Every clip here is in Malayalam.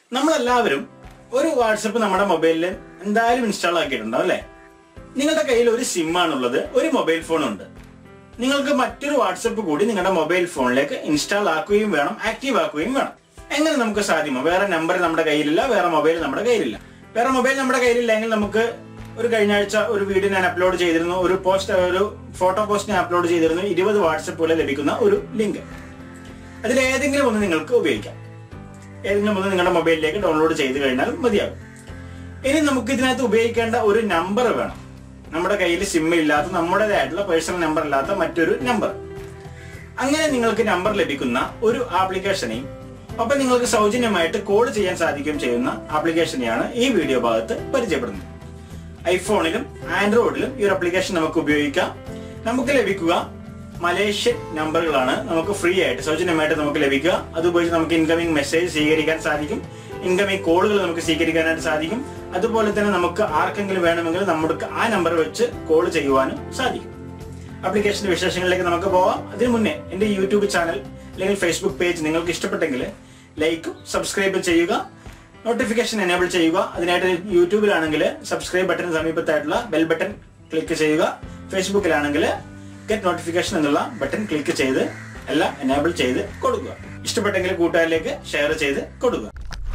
നമ്മളെല്ലാവരും ഒരു വാട്സപ്പ് നമ്മുടെ മൊബൈലിൽ എന്തായാലും ഇൻസ്റ്റാൾ ആക്കിയിട്ടുണ്ടാവും അല്ലേ നിങ്ങളുടെ കയ്യിൽ ഒരു സിം ആണുള്ളത് ഒരു മൊബൈൽ ഫോൺ ഉണ്ട് നിങ്ങൾക്ക് മറ്റൊരു വാട്സപ്പ് കൂടി നിങ്ങളുടെ മൊബൈൽ ഫോണിലേക്ക് ഇൻസ്റ്റാൾ ആക്കുകയും വേണം ആക്റ്റീവ് ആക്കുകയും വേണം എങ്ങനെ നമുക്ക് സാധ്യമോ വേറെ നമ്പർ നമ്മുടെ കയ്യിലില്ല വേറെ മൊബൈൽ നമ്മുടെ കയ്യിലില്ല വേറെ മൊബൈൽ നമ്മുടെ കയ്യിലില്ലെങ്കിൽ നമുക്ക് ഒരു കഴിഞ്ഞ ആഴ്ച ഒരു വീഡിയോ ഞാൻ അപ്ലോഡ് ചെയ്തിരുന്നു ഒരു പോസ്റ്റ് ഒരു ഫോട്ടോ പോസ്റ്റ് ഞാൻ അപ്ലോഡ് ചെയ്തിരുന്നു ഇരുപത് വാട്സപ്പ് പോലെ ലഭിക്കുന്ന ഒരു ലിങ്ക് അതിൽ ഏതെങ്കിലും ഒന്ന് നിങ്ങൾക്ക് ഉപയോഗിക്കാം ഏതെങ്കിലും ഒന്ന് നിങ്ങളുടെ മൊബൈലിലേക്ക് ഡൗൺലോഡ് ചെയ്ത് കഴിഞ്ഞാൽ മതിയാകും ഇനി നമുക്ക് ഇതിനകത്ത് ഉപയോഗിക്കേണ്ട ഒരു നമ്പർ വേണം നമ്മുടെ കയ്യിൽ സിം ഇല്ലാത്ത നമ്മുടേതായിട്ടുള്ള പേഴ്സണൽ നമ്പർ ഇല്ലാത്ത മറ്റൊരു നമ്പർ അങ്ങനെ നിങ്ങൾക്ക് നമ്പർ ലഭിക്കുന്ന ഒരു ആപ്ലിക്കേഷനെയും ഒപ്പം നിങ്ങൾക്ക് സൗജന്യമായിട്ട് കോൾ ചെയ്യാൻ സാധിക്കുകയും ചെയ്യുന്ന ആപ്ലിക്കേഷനെയാണ് ഈ വീഡിയോ ഭാഗത്ത് പരിചയപ്പെടുന്നത് ഐഫോണിലും ആൻഡ്രോയിഡിലും ഈ ഒരു ആപ്ലിക്കേഷൻ നമുക്ക് ഉപയോഗിക്കാം നമുക്ക് ലഭിക്കുക മലേഷ്യൻ നമ്പറുകളാണ് നമുക്ക് ഫ്രീ ആയിട്ട് സൗജന്യമായിട്ട് നമുക്ക് ലഭിക്കുക അത് ഉപയോഗിച്ച് നമുക്ക് ഇൻകമിംഗ് മെസ്സേജ് സ്വീകരിക്കാൻ സാധിക്കും ഇൻകമിംഗ് കോളുകൾ നമുക്ക് സ്വീകരിക്കാനായിട്ട് സാധിക്കും അതുപോലെ തന്നെ നമുക്ക് ആർക്കെങ്കിലും വേണമെങ്കിൽ നമുക്ക് ആ നമ്പർ വെച്ച് കോൾ ചെയ്യുവാനും സാധിക്കും ആപ്ലിക്കേഷന്റെ വിശേഷങ്ങളിലേക്ക് നമുക്ക് പോവാം അതിനു മുന്നേ എന്റെ യൂട്യൂബ് ചാനൽ അല്ലെങ്കിൽ ഫേസ്ബുക്ക് പേജ് നിങ്ങൾക്ക് ഇഷ്ടപ്പെട്ടെങ്കിൽ ലൈക്കും സബ്സ്ക്രൈബ് ചെയ്യുക നോട്ടിഫിക്കേഷൻ എനേബിൾ ചെയ്യുക അതിനായിട്ട് യൂട്യൂബിലാണെങ്കിൽ സബ്സ്ക്രൈബ് ബട്ടൺ സമീപത്തായിട്ടുള്ള ബെൽ ബട്ടൺ ക്ലിക്ക് ചെയ്യുക ഫേസ്ബുക്കിലാണെങ്കിൽ ഗെറ്റ് നോട്ടിഫിക്കേഷൻ എന്നുള്ള ബട്ടൺ ക്ലിക്ക് ചെയ്ത് എല്ലാം എനേബിൾ ചെയ്ത് കൊടുക്കുക ഇഷ്ടപ്പെട്ടെങ്കിൽ കൂട്ടുകാരിലേക്ക് ഷെയർ ചെയ്ത് കൊടുക്കുക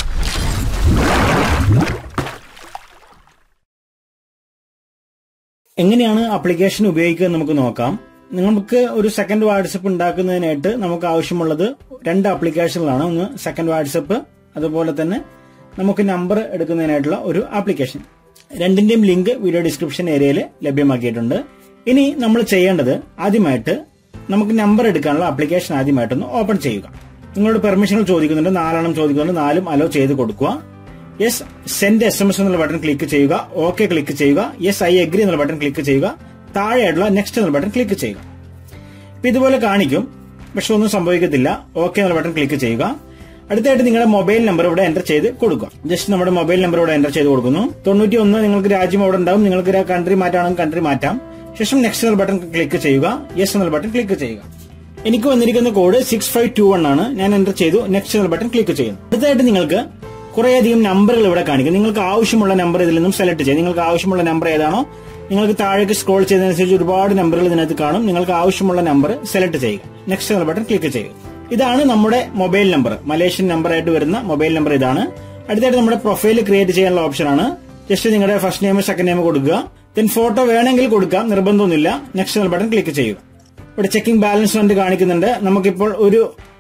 എങ്ങനെയാണ് ആപ്ലിക്കേഷൻ ഉപയോഗിക്കുക എന്ന് നമുക്ക് നോക്കാം നമുക്ക് ഒരു സെക്കൻഡ് വാട്സപ്പ് ഉണ്ടാക്കുന്നതിനായിട്ട് നമുക്ക് ആവശ്യമുള്ളത് രണ്ട് ആപ്ലിക്കേഷനുകളാണ് ഒന്ന് സെക്കൻഡ് വാട്സപ്പ് അതുപോലെ തന്നെ നമുക്ക് നമ്പർ എടുക്കുന്നതിനായിട്ടുള്ള ഒരു ആപ്ലിക്കേഷൻ രണ്ടിന്റെയും ലിങ്ക് വീഡിയോ ഡിസ്ക്രിപ്ഷൻ ഏരിയയിൽ ലഭ്യമാക്കിയിട്ടുണ്ട് ഇനി നമ്മൾ ചെയ്യേണ്ടത് ആദ്യമായിട്ട് നമുക്ക് നമ്പർ എടുക്കാനുള്ള ആപ്ലിക്കേഷൻ ആദ്യമായിട്ടൊന്ന് ഓപ്പൺ ചെയ്യുക നിങ്ങളോട് പെർമിഷനുകൾ ചോദിക്കുന്നുണ്ട് നാലെണ്ണം ചോദിക്കുന്നുണ്ട് നാലും അലോ ചെയ്ത് കൊടുക്കുക yes send S M S എന്നുള്ള ബട്ടൺ ക്ലിക്ക് ചെയ്യുക ഓക്കെ ക്ലിക്ക് ചെയ്യുക യെസ് ഐ അഗ്രി എന്നുള്ള ബട്ടൺ ക്ലിക്ക് ചെയ്യുക താഴെയായിട്ടുള്ള നെക്സ്റ്റ് എന്നുള്ള ബട്ടൺ ക്ലിക്ക് ചെയ്യുക ഇപ്പൊ ഇതുപോലെ കാണിക്കും പക്ഷെ ഒന്നും സംഭവിക്കത്തില്ല ഓക്കെ എന്നുള്ള ബട്ടൺ ക്ലിക്ക് ചെയ്യുക അടുത്തായിട്ട് നിങ്ങളുടെ മൊബൈൽ നമ്പർ ഇവിടെ എൻ്റർ ചെയ്ത് കൊടുക്കുക ജസ്റ്റ് നമ്മുടെ മൊബൈൽ നമ്പർ ഇവിടെ എൻ്റർ ചെയ്ത് കൊടുക്കുന്നു തൊണ്ണൂറ്റി ഒന്ന് നിങ്ങൾക്ക് രാജ്യം അവിടെ ഉണ്ടാവും നിങ്ങൾക്ക് കൺട്രി മാറ്റാണെങ്കിൽ കൺട്രി മാറ്റാം ശേഷം നെക്സ്റ്റ് എന്നുള്ള ബട്ടൺ ക്ലിക്ക് ചെയ്യുക യെസ് എന്നുള്ള ബട്ടൺ ക്ലിക്ക് ചെയ്യുക എനിക്ക് വന്നിരിക്കുന്ന code six five two one ആണ് ഞാൻ എൻ്റർ ചെയ്തു നെക്സ്റ്റ് എന്നുള്ള ബട്ടൺ ക്ലിക്ക് ചെയ്യുന്നു അടുത്തായിട്ട് നിങ്ങൾക്ക് കുറേയധികം നമ്പറുകൾ ഇവിടെ കാണിക്കും നിങ്ങൾക്ക് ആവശ്യമുള്ള നമ്പർ ഇതിൽ നിന്നും സെലക്ട് ചെയ്യാം നിങ്ങൾക്ക് ആവശ്യമുള്ള നമ്പർ ഏതാണോ നിങ്ങൾക്ക് താഴേക്ക് സ്ക്രോൾ ചെയ്തതനുസരിച്ച് ഒരുപാട് നമ്പറുകൾ ഇതിനകത്ത് കാണും നിങ്ങൾക്ക് ആവശ്യമുള്ള നമ്പർ സെലക്ട് ചെയ്യുക നെക്സ്റ്റ് എന്നുള്ള ബട്ടൺ ക്ലിക്ക് ചെയ്യുക ഇതാണ് നമ്മുടെ മൊബൈൽ നമ്പർ മലേഷ്യൻ നമ്പർ ആയിട്ട് വരുന്ന മൊബൈൽ നമ്പർ ഇതാണ് അടുത്തായിട്ട് നമ്മുടെ പ്രൊഫൈൽ ക്രിയേറ്റ് ചെയ്യാനുള്ള ഓപ്ഷൻ ആണ് ജസ്റ്റ് നിങ്ങളുടെ ഫസ്റ്റ് നെയിം സെക്കൻഡ് നെയിം കൊടുക്കുക ദെൻ ഫോട്ടോ വേണമെങ്കിൽ കൊടുക്കാം നിർബന്ധമൊന്നുമില്ല നെക്സ്റ്റ് എന്നുള്ള ബട്ടൺ ക്ലിക്ക് ചെയ്യുക ഇവിടെ ചെക്കിംഗ് ബാലൻസ് കണ്ട് കാണിക്കുന്നുണ്ട് നമുക്കിപ്പോൾ ഒരു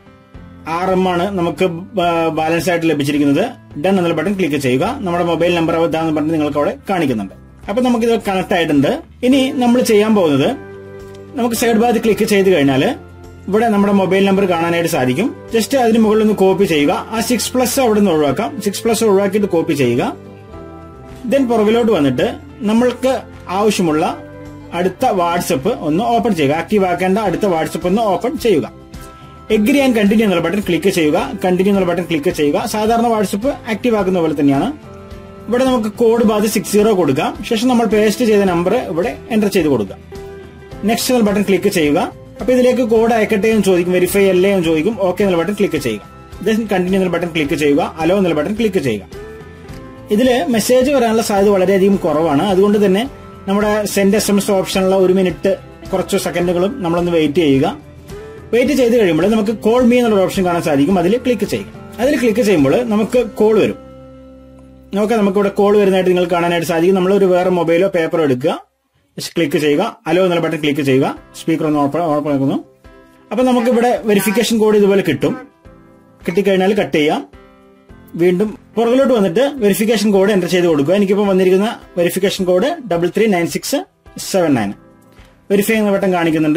ആർ എം ആണ് നമുക്ക് ബാലൻസ് ആയിട്ട് ലഭിച്ചിരിക്കുന്നത് ഡൺ എന്നുള്ള ബട്ടൺ ക്ലിക്ക് ചെയ്യുക നമ്മുടെ മൊബൈൽ നമ്പർ ഇതാന്ന് പറഞ്ഞ് നിങ്ങൾക്ക് അവിടെ കാണിക്കുന്നുണ്ട് അപ്പൊ നമുക്കിത് കണക്ട് ആയിട്ടുണ്ട് ഇനി നമ്മൾ ചെയ്യാൻ പോകുന്നത് നമുക്ക് സൈഡ് ഭാഗത്ത് ക്ലിക്ക് ചെയ്ത് കഴിഞ്ഞാൽ ഇവിടെ നമ്മുടെ മൊബൈൽ നമ്പർ കാണാനായിട്ട് സാധിക്കും ജസ്റ്റ് അതിന് മുകളിൽ ഒന്ന് കോപ്പി ചെയ്യുക ആ സിക്സ് പ്ലസ് അവിടെ നിന്ന് ഒഴിവാക്കാം സിക്സ് പ്ലസ് ഒഴിവാക്കിയിട്ട് കോപ്പി ചെയ്യുക ദെൻ പുറകിലോട്ട് വന്നിട്ട് നമ്മൾക്ക് ആവശ്യമുള്ള അടുത്ത വാട്സപ്പ് ഒന്ന് ഓപ്പൺ ചെയ്യുക ആക്റ്റീവ് ആക്കേണ്ട അടുത്ത വാട്സപ്പ് ഒന്ന് ഓപ്പൺ ചെയ്യുക എഗ്രി ആൻഡ് കണ്ടിന്യൂ എന്നുള്ള ബട്ടൺ ക്ലിക്ക് ചെയ്യുക കണ്ടിന്യൂ എന്നുള്ള ബട്ടൺ ക്ലിക്ക് ചെയ്യുക സാധാരണ വാട്സപ്പ് ആക്റ്റീവ് ആക്കുന്ന പോലെ തന്നെയാണ് ഇവിടെ നമുക്ക് കോഡ് ബാധ സിക്സ് സീറോ കൊടുക്കാം ശേഷം നമ്മൾ പേസ്റ്റ് ചെയ്ത നമ്പർ ഇവിടെ എന്റർ ചെയ്ത് കൊടുക്കുക നെക്സ്റ്റ് എന്നുള്ള ബട്ടൺ ക്ലിക്ക് ചെയ്യുക അപ്പൊ ഇതിലേക്ക് കോഡ് അയക്കട്ടെ എന്ന് ചോദിക്കും വെരിഫൈ അല്ലേ എന്ന് ചോദിക്കും ഓക്കെ എന്നുള്ള ബട്ടൺ ക്ലിക്ക് ചെയ്യുക ദെൻ കണ്ടിന്യൂ എന്നുള്ള ബട്ടൺ ക്ലിക്ക് ചെയ്യുക അലോ എന്നുള്ള ബട്ടൺ ക്ലിക്ക് ചെയ്യുക ഇതില് മെസ്സേജ് വരാനുള്ള സാധ്യത വളരെയധികം കുറവാണ് അതുകൊണ്ട് തന്നെ നമ്മുടെ സെൻഡ് എസ് എം എസ് ഓപ്ഷനുള്ള ഒരു മിനിറ്റ് കുറച്ച് സെക്കൻഡുകളും നമ്മളൊന്ന് വെയിറ്റ് ചെയ്യുക വെയിറ്റ് ചെയ്ത് കഴിയുമ്പോൾ നമുക്ക് കോൾ മീ എന്നുള്ള ഓപ്ഷൻ കാണാൻ സാധിക്കും അതിൽ ക്ലിക്ക് ചെയ്യുക അതിൽ ക്ലിക്ക് ചെയ്യുമ്പോൾ നമുക്ക് കോൾ വരും നോക്കാം നമുക്ക് ഇവിടെ കോൾ വരുന്നതായിട്ട് നിങ്ങൾ കാണാനായിട്ട് സാധിക്കും നമ്മൾ ഒരു വേറെ മൊബൈലോ പേപ്പറോ എടുക്കുക ക്ലിക്ക് ചെയ്യുക അലോ എന്നുള്ള ബട്ടൺ ക്ലിക്ക് ചെയ്യുക സ്പീക്കർ ഒന്ന് ഓപ്പൺ ഓപ്പൺ ആക്കുന്നു അപ്പൊ നമുക്ക് ഇവിടെ വെരിഫിക്കേഷൻ കോഡ് ഇതുപോലെ കിട്ടും കിട്ടിക്കഴിഞ്ഞാൽ കട്ട് ചെയ്യാം വീണ്ടും പുറകിലോട്ട് വന്നിട്ട് വെരിഫിക്കേഷൻ കോഡ് എൻ്റർ ചെയ്ത് കൊടുക്കുക എനിക്കിപ്പോൾ വന്നിരിക്കുന്ന verification code double three nine six seven nine verify എന്ന ബട്ടൺ കാണിക്കുന്നുണ്ട്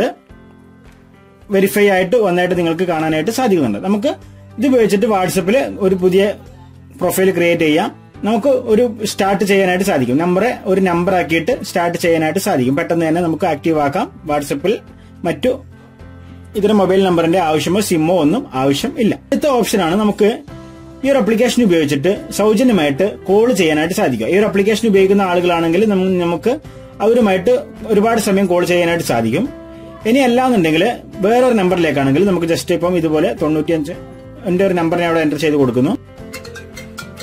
വെരിഫൈ ആയിട്ട് വന്നായിട്ട് നിങ്ങൾക്ക് കാണാനായിട്ട് സാധിക്കുന്നുണ്ട് നമുക്ക് ഇത് ഉപയോഗിച്ചിട്ട് വാട്സപ്പിൽ ഒരു പുതിയ പ്രൊഫൈൽ ക്രിയേറ്റ് ചെയ്യാം നമുക്ക് ഒരു സ്റ്റാർട്ട് ചെയ്യാനായിട്ട് സാധിക്കും നമ്പറെ ഒരു നമ്പർ ആക്കിയിട്ട് സ്റ്റാർട്ട് ചെയ്യാനായിട്ട് സാധിക്കും പെട്ടെന്ന് തന്നെ നമുക്ക് ആക്റ്റീവ് ആക്കാം വാട്സപ്പിൽ മറ്റു ഇതര മൊബൈൽ നമ്പറിന്റെ ആവശ്യമോ സിമ്മോ ഒന്നും ആവശ്യം ഇല്ല അടുത്ത ഓപ്ഷനാണ് നമുക്ക് ഈ ഒരു അപ്ലിക്കേഷൻ ഉപയോഗിച്ചിട്ട് സൗജന്യമായിട്ട് കോൾ ചെയ്യാനായിട്ട് സാധിക്കും ഈ ഒരു അപ്ലിക്കേഷൻ ഉപയോഗിക്കുന്ന ആളുകളാണെങ്കിൽ നമ്മ- നമുക്ക് അവരുമായിട്ട് ഒരുപാട് സമയം കോൾ ചെയ്യാനായിട്ട് സാധിക്കും ഇനി അല്ലാന്നുണ്ടെങ്കിൽ വേറൊരു നമ്പറിലേക്കാണെങ്കിൽ നമുക്ക് ജസ്റ്റ് ഇപ്പം ഇതുപോലെ തൊണ്ണൂറ്റിയഞ്ച് എന്റെ ഒരു നമ്പർ ഞാൻ അവിടെ എൻ്റർ ചെയ്ത് കൊടുക്കുന്നു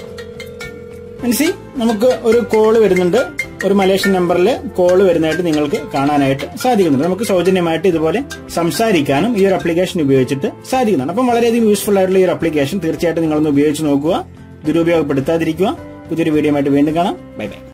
മനസ്സി നമുക്ക് ഒരു കോള് വരുന്നുണ്ട് ഒരു മലേഷ്യൻ നമ്പറിൽ കോള് വരുന്നതായിട്ട് നിങ്ങൾക്ക് കാണാനായിട്ട് സാധിക്കുന്നുണ്ട് നമുക്ക് സൗജന്യമായിട്ട് ഇതുപോലെ സംസാരിക്കാനും ഈ ഒരു അപ്ലിക്കേഷൻ ഉപയോഗിച്ചിട്ട് സാധിക്കുന്നതാണ് അപ്പം വളരെയധികം യൂസ്ഫുൾ ആയിട്ടുള്ള ഈ ഒരു അപ്ലിക്കേഷൻ തീർച്ചയായിട്ടും നിങ്ങളൊന്ന് ഉപയോഗിച്ച് നോക്കുക ദുരുപയോഗപ്പെടുത്താതിരിക്കുക പുതിയൊരു വീഡിയോ ആയിട്ട് വീണ്ടും കാണാം ബൈ ബൈ